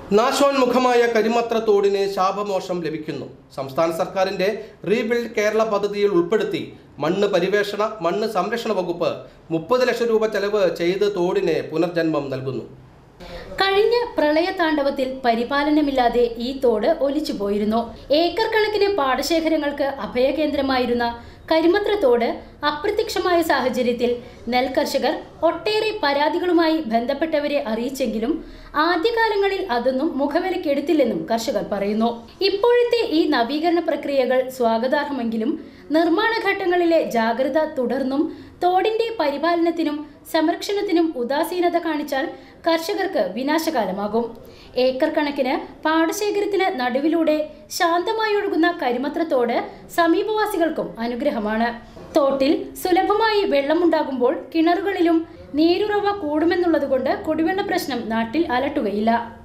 നാശോന്മുഖമായ കരിമത്ര തോടിന് ശാപമോഷം ലഭിക്കുന്നു സംസ്ഥാന സർക്കാരിന്റെ റീബിൽഡ് കേരള പദ്ധതിയിൽ ഉൾപ്പെടുത്തി മണ്ണ് പരിവേഷണ മണ്ണ് സംരക്ഷണ വകുപ്പ് മുപ്പത് ലക്ഷം രൂപ ചെലവ് ചെയ്ത് തോടിന് പുനർജന്മം നൽകുന്നു കഴിഞ്ഞ പ്രളയതാണ്ഡവത്തിൽ പരിപാലനമില്ലാതെ ഈ തോട് ഒലിച്ചുപോയിരുന്നു ഏക്കർ കണക്കിന് പാടശേഖരങ്ങൾക്ക് അഭയകേന്ദ്രമായിരുന്ന കരിമത്ര തോട് അപ്രത്യക്ഷമായ സാഹചര്യത്തിൽ നെൽകർഷകർ ഒട്ടേറെ പരാതികളുമായി ബന്ധപ്പെട്ടവരെ അറിയിച്ചെങ്കിലും ആദ്യകാലങ്ങളിൽ അതൊന്നും മുഖവിലക്കെടുത്തില്ലെന്നും കർഷകർ പറയുന്നു ഇപ്പോഴത്തെ ഈ നവീകരണ പ്രക്രിയകൾ സ്വാഗതാർഹമെങ്കിലും നിർമ്മാണ ഘട്ടങ്ങളിലെ ജാഗ്രത തുടർന്നും തോടിന്റെ പരിപാലനത്തിനും സംരക്ഷണത്തിനും ഉദാസീനത കാണിച്ചാൽ കർഷകർക്ക് വിനാശകാലമാകും ഏക്കർ കണക്കിന് പാടശേഖരത്തിന് നടുവിലൂടെ ശാന്തമായി ഒഴുകുന്ന കരിമത്രത്തോട് സമീപവാസികൾക്കും അനുഗ്രഹമാണ് തോട്ടിൽ സുലഭമായി വെള്ളമുണ്ടാകുമ്പോൾ കിണറുകളിലും നീരുറവ കൂടുമെന്നുള്ളതുകൊണ്ട് കുടിവെള്ള പ്രശ്നം നാട്ടിൽ അലട്ടുകയില്ല